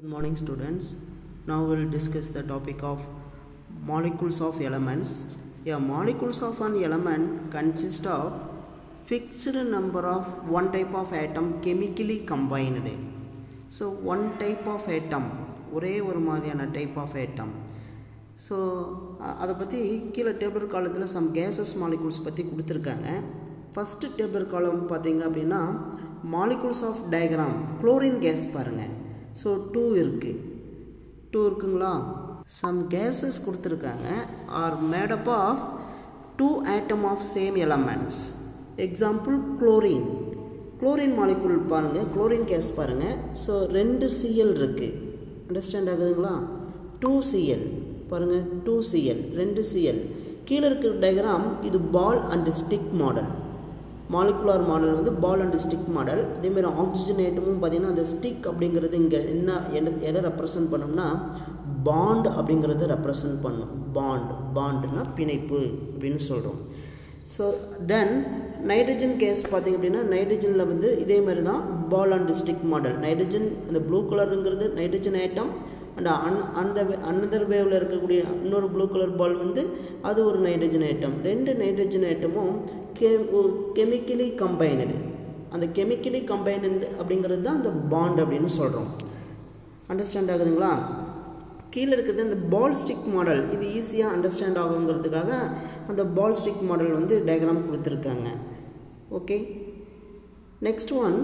Good morning students. Now we'll discuss the topic of molecules of elements. A molecules of an element consist of fixed number of one type of atom chemically combined. So one type of atom ஒரே ஒரு மாதிரியான type of ஏட்டம் so அதை பற்றி கீழே table காலத்தில் some cases molecules பற்றி கொடுத்துருக்காங்க first table column பார்த்தீங்க அப்படின்னா molecules of diagram chlorine gas பாருங்கள் ஸோ டூ இருக்குது டூ இருக்குங்களா சம் கேஸஸ் கொடுத்துருக்காங்க are made up of two atom of same elements example chlorine chlorine molecule பாருங்கள் குளோரின் கேஸ் பாருங்கள் ஸோ ரெண்டு சிஎல் இருக்குது அண்டர்ஸ்டாண்ட் ஆகுதுங்களா டூ சிஎல் பாருங்கள் டூ சிஎல் ரெண்டு சிஎல் கீழே இருக்கிற டயக்ராம் இது ball and stick model molecular model வந்து பால் அண்ட் ஸ்டிக் மாடல் அதேமாதிரி ஆக்சிஜன் ஐட்டமும் பார்த்திங்கன்னா அந்த ஸ்டிக் அப்படிங்கிறது இங்கே என்ன எதை எதை ரெப்ரசன்ட் பண்ணும்னா பாண்ட் அப்படிங்கிறத ரெப்ரசன்ட் பண்ணும் பாண்ட் பாண்டுனா பிணைப்பு அப்படின்னு சொல்கிறோம் ஸோ தென் நைட்ரஜன் கேஸ் பார்த்திங்க அப்படின்னா நைட்ரஜனில் வந்து இதே மாதிரி தான் ball and stick model nitrogen அந்த ப்ளூ கலருங்கிறது நைட்ரஜன் ஐட்டம் அண்ட் அன் அந்த அனதர் வேவில் இருக்கக்கூடிய இன்னொரு ப்ளூ கலர் பால் வந்து அது ஒரு நைட்ரஜன் ஐட்டம் ரெண்டு நைட்ரஜன் ஐட்டமும் கெ கெமிக்கலி கம்பைனடு அந்த கெமிக்கலி கம்பைனடு அப்படிங்கிறது தான் அந்த பாண்ட் அப்படின்னு சொல்கிறோம் அண்டர்ஸ்டாண்ட் ஆகுதுங்களா கீழே இருக்கிறது அந்த பால் ஸ்டிக் மாடல் இது ஈஸியாக அண்டர்ஸ்டாண்ட் ஆகுங்கிறதுக்காக அந்த பால் ஸ்டிக் மாடல் வந்து டயக்ராம் கொடுத்துருக்காங்க ஓகே நெக்ஸ்ட் ஒன்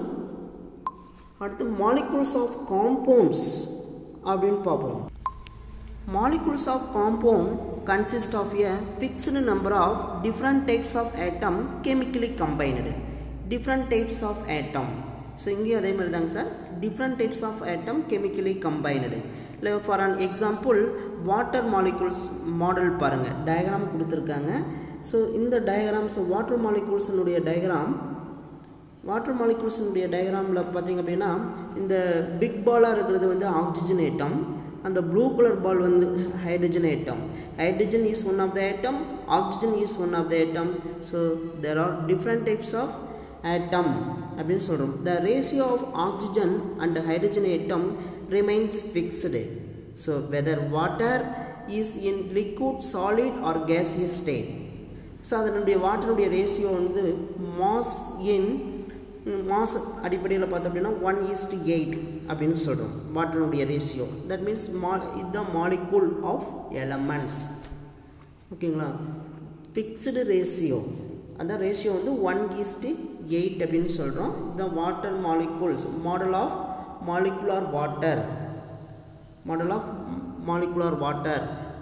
அடுத்து மாலிகுல்ஸ் ஆஃப் காம்பவுண்ட்ஸ் அப்படின்னு பார்ப்போம் molecules of compound consist of a fixed number of different types of atom chemically combined different types of atom so இங்கேயும் அதே மாதிரி தாங்க sir different types of atom chemically combined இல்லை for an example water molecules model பாருங்கள் diagram கொடுத்துருக்காங்க so இந்த diagrams water மாலிகுல்ஸினுடைய diagram water மாலிகுல்ஸினுடைய டயக்ராமில் பார்த்திங்க அப்படின்னா இந்த பிக் பாலாக இருக்கிறது வந்து ஆக்சிஜன் ஏட்டம் அந்த ப்ளூ கலர் பால் வந்து hydrogen atom hydrogen is one of the atom oxygen is one of the atom so there are different types of atom அப்படின்னு சொல்கிறோம் the ratio of oxygen and hydrogen atom remains fixed so whether water is in liquid solid or gaseous state so அதனுடைய வாட்டருடைய ratio வந்து mass in mass அடிப்படையில் பார்த்தோம் அப்படின்னா one east eight அப்படின்னு சொல்கிறோம் வாட்டருடைய ரேஷியோ தட் மீன்ஸ் மா இதுதான் மாலிகூல் ஆஃப் எலமெண்ட்ஸ் ஓகேங்களா ஃபிக்ஸ்டு ரேஷியோ அந்த ரேஷியோ வந்து ஒன் ஈஸ்ட்டு எயிட் அப்படின்னு சொல்கிறோம் இதுதான் water molecules model of molecular water model of molecular water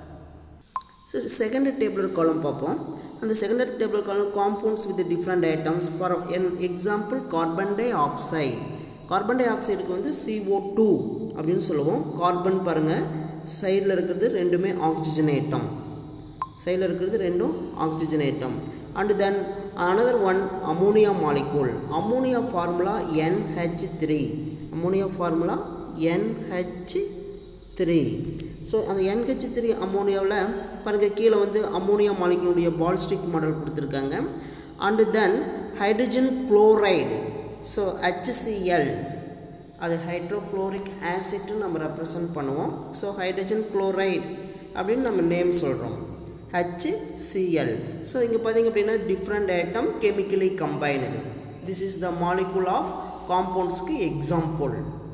so second table column பார்ப்போம் அந்த secondary table column compounds with different atoms for an example carbon dioxide carbon டை ஆக்சைடுக்கு வந்து C O two அப்படின்னு சொல்லுவோம் கார்பன் பாருங்கள் சைடில் இருக்கிறது ரெண்டுமே ஆக்சிஜன் ஐட்டம் சைடில் இருக்கிறது ரெண்டும் oxygen atom and then another one ammonia molecule ammonia formula N H three ammonia formula N H three so அந்த என்ஹெச் த்ரீ அமோனியாவில் பாருங்கள் கீழே வந்து அமோனியா மாலிகுலுடைய பால்ஸ்டிக் மாடல் கொடுத்துருக்காங்க and then hydrogen chloride so H C L அது ஹைட்ரோக்ளோரிக் ஆசிட்னு நம்ம ரெப்ரசன்ட் பண்ணுவோம் ஸோ ஹைட்ரஜன் குளோரைடு அப்படின்னு நம்ம நேம் சொல்கிறோம் HCl ஸோ இங்கே பார்த்தீங்க அப்படின்னா different atom chemically combined this is the molecule of காம்பவுண்ட்ஸ்க்கு எக்ஸாம்பிள்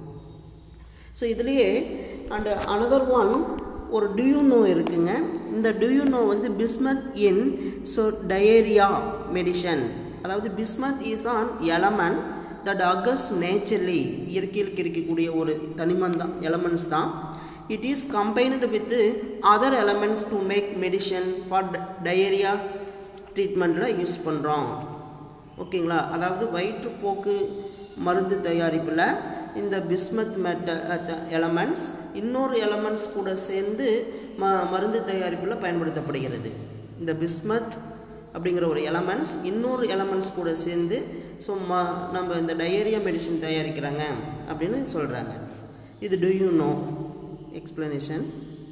ஸோ இதுலேயே அண்ட் அனதர் ஒன் ஒரு டியூனோ இருக்குங்க இந்த டியூனோ வந்து bismuth in so diarrhoea medicine அதாவது bismuth is an element that occurs naturally இயற்கையில் கிடைக்கக்கூடிய ஒரு தனிமம் தான் எலமெண்ட்ஸ் தான் it is combined with other elements to make medicine for diarrhoea ட்ரீட்மெண்ட்டில் யூஸ் பண்ணுறோம் ஓகேங்களா அதாவது வயிற்றுப்போக்கு மருந்து தயாரிப்பில் இந்த பிஸ்மத் மெட்ட எலமெண்ட்ஸ் இன்னொரு எலமெண்ட்ஸ் கூட சேர்ந்து ம மருந்து தயாரிப்பில் பயன்படுத்தப்படுகிறது இந்த பிஸ்மத் அப்படிங்கிற ஒரு எலமெண்ட்ஸ் இன்னொரு எலமெண்ட்ஸ் கூட சேர்ந்து ஸோ ம நம்ம இந்த டயேரியா மெடிசன் தயாரிக்கிறாங்க அப்படின்னு சொல்கிறாங்க இது do you know explanation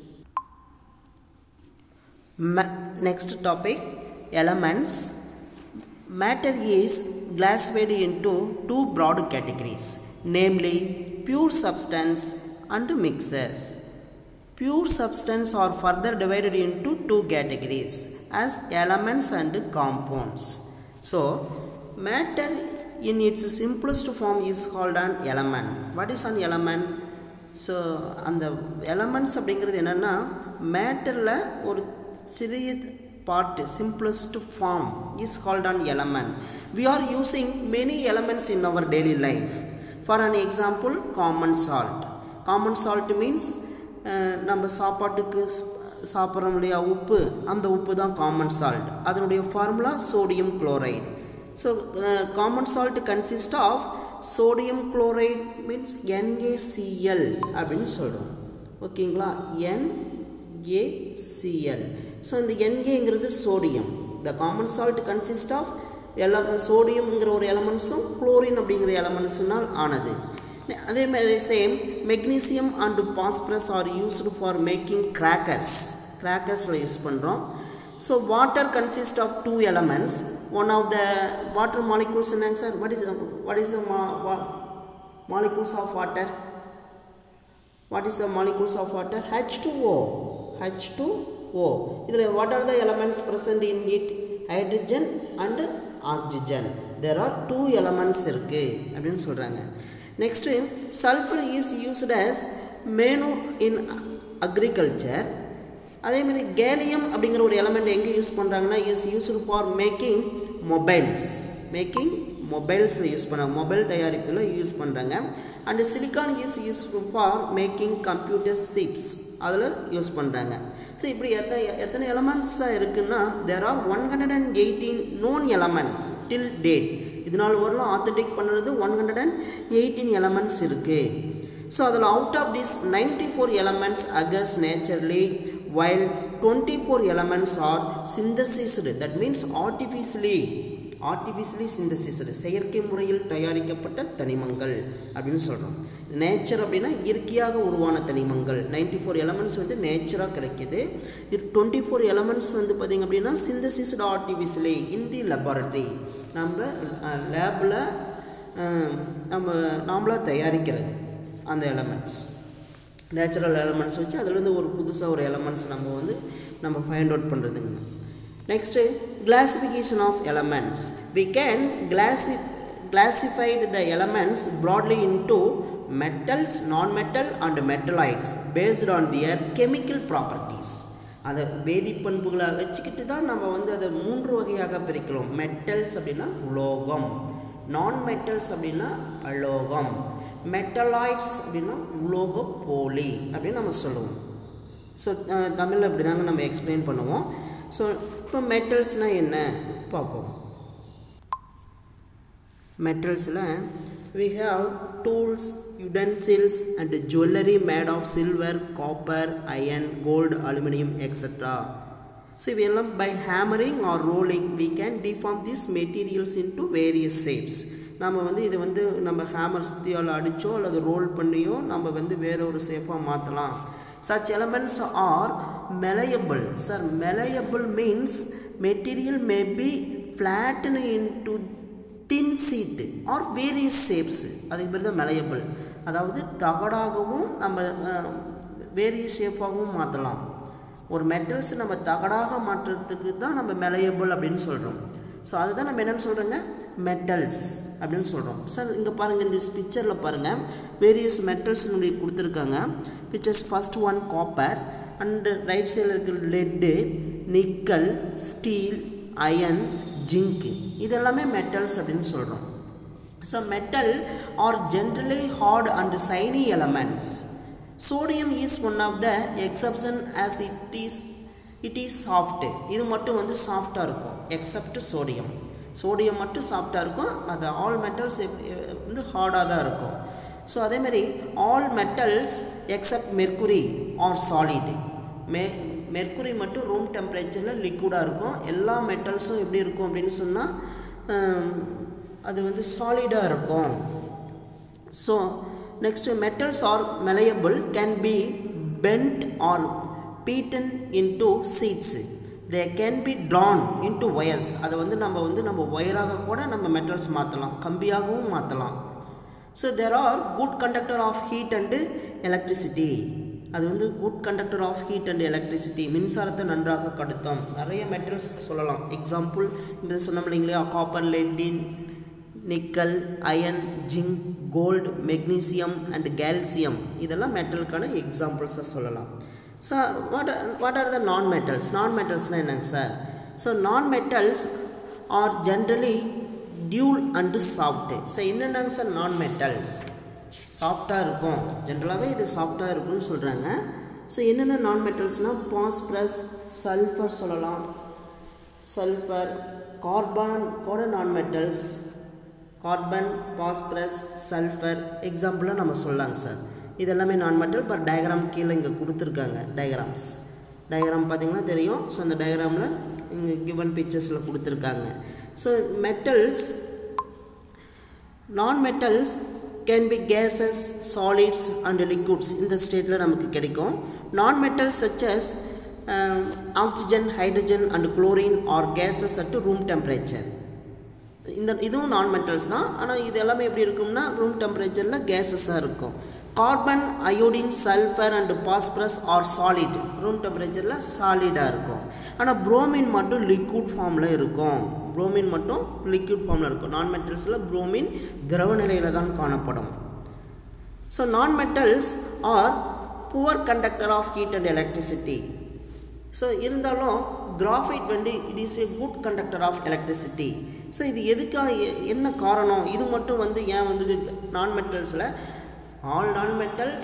Ma- next topic elements matter is classified into two broad categories namely pure substance and mixers. Pure substance are further divided into two categories as elements and compounds. So, matter in its simplest form is called an element. What is an element? So அந்த elements அப்படிங்கிறது என்னென்னா மேட்டரில் ஒரு சிறிய part simplest form is called an element we are using many elements in our daily life for an example common salt common salt means நம்ம சாப்பாட்டுக்கு சாப்பிட்றோம் இல்லையா உப்பு அந்த உப்பு தான் காமன் சால்ட் அதனுடைய formula sodium chloride so common salt consist of sodium chloride means N A C L அப்படின்னு சொல்கிறோம் ஓகேங்களா என்ஏசிஎல் ஸோ இந்த என்ஏங்கிறது sodium the common salt consist of எல சோடியம்ங்கிற ஒரு எலமெண்ட்ஸும் குளோரின் அப்படிங்கிற எலமெண்ட்ஸ்னால் ஆனது அதே மாதிரி same magnesium and phosphorus are used for making crackers கிராக்கர்ஸில் யூஸ் பண்ணுறோம் so water consist of two elements one of the water molecules என்னங்க sir what is what is the molecules of water what is the molecules of water H two O H two O இதில் what are the elements present in it hydrogen and oxygen there are two elements இருக்குது அப்படின்னு சொல்கிறாங்க next sulphur is used as manure in agriculture அதேமாதிரி gallium அப்படிங்கிற ஒரு element எங்கே use பண்ணுறாங்கன்னா is used for making mobiles making மொபைல்ஸில் use பண்ணுறாங்க மொபைல் தயாரிப்பில் யூஸ் பண்ணுறாங்க and silicon is use for making computer chips அதில் யூஸ் பண்ணுறாங்க ஸோ இப்படி எத்தனை எத்தனை எலமெண்ட்ஸ் தான் இருக்குன்னா there are one hundred and eighteen known elements till date இதனால் வரலாம் ஆத்தன்டிக் பண்ணுறது one hundred and eighteen elements இருக்குது ஸோ அதில் out of this ninety four elements occurs naturally while 24 elements are synthesized that means artificially artificially synthesized செயற்கை முறையில் தயாரிக்கப்பட்ட தனிமங்கள் அப்படின்னு சொல்கிறோம் நேச்சர் அப்படின்னா இயற்கையாக உருவான தனிமங்கள் நைன்டி ஃபோர் எலமெண்ட்ஸ் வந்து நேச்சராக கிடைக்கிது டுவெண்ட்டி ஃபோர் எலமெண்ட்ஸ் வந்து பார்த்திங்க அப்படின்னா சிந்தசிஸ்டு ஆர்டிஃபிஷியலி இன் தி லெபார்ட்ரி நம்ம லேபில் நம்ம நாமளாக தயாரிக்கிறது அந்த எலமெண்ட்ஸ் நேச்சுரல் எலமெண்ட்ஸ் வச்சு அதுலேருந்து ஒரு புதுசாக ஒரு எலமெண்ட்ஸ் நம்ம வந்து நம்ம ஃபைண்ட் அவுட் பண்ணுறதுங்க next classification of elements we can கிளாசி classified the elements broadly into metals non metal and metalloids based on their chemical properties அதை வேதிப்பண்புகளை வச்சுக்கிட்டு தான் நம்ம வந்து அதை மூன்று வகையாக பிரிக்கிறோம் மெட்டல்ஸ் அப்படின்னா உலோகம் நான் மெட்டல்ஸ் அப்படின்னா அலோகம் மெட்டலாய்ட்ஸ் அப்படின்னா உலோக போலி அப்படின்னு நம்ம சொல்லுவோம் ஸோ தமிழில் அப்படி தாங்க நம்ம எக்ஸ்பிளைன் பண்ணுவோம் ஸோ இப்போ மெட்டல்ஸ்னால் என்ன பார்ப்போம் மெட்டல்ஸில் we have tools utensils and jewellery made of silver copper iron gold aluminium etcetera so இவையெல்லாம் by hammering or rolling we can deform this materials into various shapes நம்ம வந்து இது வந்து நம்ம ஹேமர் சுத்தியால் அடித்தோ அல்லது ரோல் பண்ணியோ நம்ம வந்து வேற ஒரு ஷேப்பாக மாற்றலாம் such elements are malleable sir malleable means material may be flatten into thin sheet or various shapes அதுக்கு பேர் தான் மெலையபிள் அதாவது தகடாகவும் நம்ம வேரியஸ் ஷேப்பாகவும் மாற்றலாம் ஒரு மெட்டல்ஸ் நம்ம தகடாக மாற்றுறதுக்கு தான் நம்ம மெலையபிள் அப்படின்னு சொல்கிறோம் ஸோ அதுதான் நம்ம என்னென்னு சொல்கிறோங்க மெட்டல்ஸ் அப்படின்னு சொல்கிறோம் சார் இங்கே பாருங்கள் இந்த பிக்சரில் பாருங்கள் வேரியஸ் மெட்டல்ஸ் உங்களுக்கு கொடுத்துருக்காங்க pictures first one copper and right சைடில் இருக்கிற lead nickel steel iron zinc இது எல்லாமே மெட்டல்ஸ் அப்படின்னு சொல்கிறோம் so metal are generally hard and shiny elements sodium is one of the exception as it is it is soft இது மட்டும் வந்து சாஃப்டாக இருக்கும் எக்ஸப்ட் சோடியம் சோடியம் மட்டும் சாஃப்டாக இருக்கும் அது ஆல் மெட்டல்ஸ் வந்து ஹார்டாக தான் இருக்கும் ஸோ அதேமாதிரி all metals except mercury are solid மெ மெர்குரி மட்டும் ரூம் டெம்பரேச்சரில் லிக்விடாக இருக்கும் எல்லா மெட்டல்ஸும் எப்படி இருக்கும் அப்படின்னு சொன்னால் அது வந்து சாலிடாக இருக்கும் so next metals are malleable can be bent or beaten into sheets they can be drawn into wires அதை வந்து நம்ம வந்து நம்ம ஒயராக கூட நம்ம மெட்டல்ஸ் மாற்றலாம் கம்பியாகவும் மாற்றலாம் so there are good conductor of heat and electricity அது வந்து good conductor of heat and electricity மின்சாரத்தை நன்றாக கடத்தும் நிறைய மெட்டல்ஸ் சொல்லலாம் எக்ஸாம்பிள் இந்த சொன்னோம் இல்லைங்களா காப்பர் லெட்டின் nickel iron zinc gold magnesium and calcium இதெல்லாம் மெட்டலுக்கான எக்ஸாம்பிள்ஸாக சொல்லலாம் so what what are the non metals non மெட்டல்ஸ்னால் என்னங்க sir so non metals are generally dull and soft so என்னென்னங்க சார் நான் மெட்டல்ஸ் சாஃப்டாக இருக்கும் ஜென்ரலாகவே இது சாஃப்டாக இருக்கும்னு சொல்கிறாங்க ஸோ என்னென்ன நான் மெட்டல்ஸ்னால் பாஸ்பரஸ் சல்ஃபர் சொல்லலாம் சல்ஃபர் கார்பன் கூட non metals carbon phosphorus sulphur எக்ஸாம்பிளாக நம்ம சொல்லலாங்க சார் இது எல்லாமே நான் மெட்டல் பர் டயக்ராம் கீழே இங்கே கொடுத்துருக்காங்க டயக்ராம்ஸ் டயக்ராம் பார்த்தீங்கன்னா தெரியும் ஸோ அந்த டயக்ராமில் இங்கே கிவன் பிக்சர்ஸில் கொடுத்துருக்காங்க so metals non metals can be gases solids and liquids இந்த ஸ்டேட்டில் நமக்கு கிடைக்கும் non metals such as oxygen hydrogen and chlorine are gases at room temperature இந்த இதுவும் நான் மெட்டல்ஸ் தான் ஆனால் இது எல்லாமே எப்படி இருக்கும்னா ரூம் டெம்பரேச்சரில் கேஸஸாக இருக்கும் carbon iodine sulphur and phosphorus are solid room டெம்பரேச்சரில் சாலிடாக இருக்கும் ஆனால் புரோமின் மட்டும் லிக்விட் ஃபார்மில் இருக்கும் புரோமின் மட்டும் லிக்விட் ஃபார்மில் இருக்கும் நான் மெட்டல்ஸில் புரோமின் திரவ நிலையில் தான் காணப்படும் so non metals are poor conductor of heat and electricity so இருந்தாலும் கிராஃபைட் வந்து it is a good conductor of electricity so இது எதுக்காக என்ன காரணம் இது மட்டும் வந்து ஏன் வந்து நான் மெட்டல்ஸில் all non metals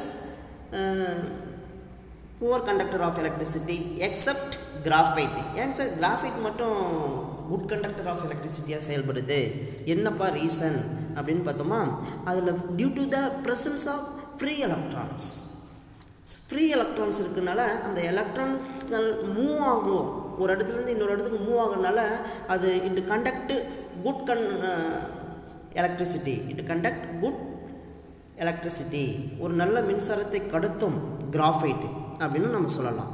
poor conductor of electricity except graphite ஏன் சார் கிராஃபைட் மட்டும் குட் கண்டக்டர் ஆஃப் எலக்ட்ரிசிட்டியாக செயல்படுது என்னப்பா ரீசன் அப்படின்னு பார்த்தோமா அதில் due to the presence of free electrons free electrons இருக்கனால அந்த எலக்ட்ரான்ஸ்கள் மூவ் ஆகும் ஒரு இடத்துலேருந்து இன்னொரு இடத்துக்கு மூவ் ஆகுறதுனால அது it conduct good con electricity it conduct good electricity ஒரு நல்ல மின்சாரத்தை கடத்தும் கிராஃபைட் அப்படின்னு நம்ம சொல்லலாம்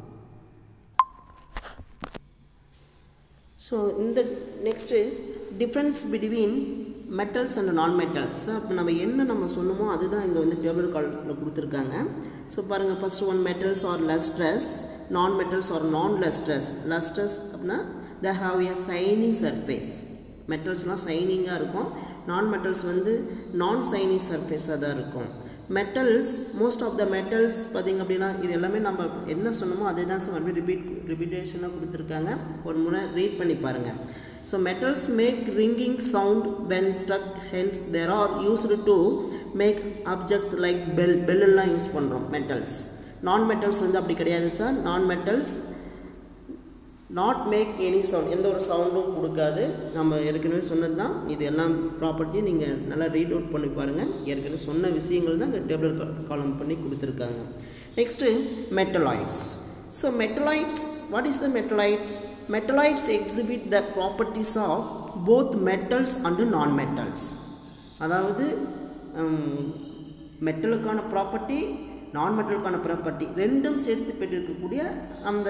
ஸோ இந்த next difference between metals and non metals அப்போ நம்ம என்ன நம்ம சொன்னோமோ அதுதான் இங்கே வந்து டேபிள் காலில் கொடுத்துருக்காங்க ஸோ பாருங்கள் first one metals are lustrous non metals are non lustrous lustrous அப்படின்னா they have a shiny surface மெட்டல்ஸ்லாம் சைனிங்காக இருக்கும் நான் மெட்டல்ஸ் வந்து நான் சைனி சர்ஃபேஸாக தான் இருக்கும் metals most of the metals பார்த்திங்க அப்படின்னா இது எல்லாமே நம்ம என்ன சொன்னோமோ அதே தான் சார் வந்து ரிப்பீட் ரிப்பீட்டேஷனாக கொடுத்துருக்காங்க ஒரு முறை ரீட் பண்ணி பாருங்கள் so metals make ringing sound when struck hence they are used to make objects like bell பெல்லெல்லாம் யூஸ் பண்ணுறோம் மெட்டல்ஸ் நான் மெட்டல்ஸ் வந்து அப்படி கிடையாது sir non metals not make any sound எந்த ஒரு சவுண்டும் கொடுக்காது நம்ம ஏற்கனவே சொன்னது தான் இது எல்லாம் ப்ராப்பர்ட்டி நீங்கள் நல்லா ரீட் அவுட் பண்ணி பாருங்கள் ஏற்கனவே சொன்ன விஷயங்கள் தான் இங்கே டேபிள் காலம் பண்ணி கொடுத்துருக்காங்க next metalloids so metalloids what is the metalloids metalloids exhibit the properties of both metals and non metals அதாவது மெட்டலுக்கான ப்ராப்பர்ட்டி நான் மெட்டலுக்கான ப்ராப்பர்ட்டி ரெண்டும் சேர்த்து பெற்றிருக்கக்கூடிய அந்த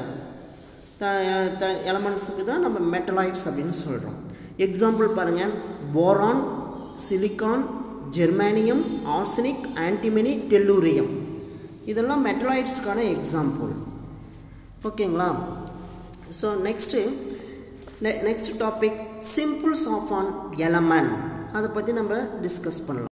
த எலமெண்ட்ஸுக்கு தான் நம்ம மெட்டலாய்ட்ஸ் அப்படின்னு சொல்கிறோம் எக்ஸாம்பிள் பாருங்கள் boron silicon germanium arsenic antimony tellurium இதெல்லாம் மெட்டலாய்ட்ஸ்க்கான எக்ஸாம்பிள் ஓகேங்களா so next next topic symbols of an element அதை பற்றி நம்ம டிஸ்கஸ் பண்ணலாம்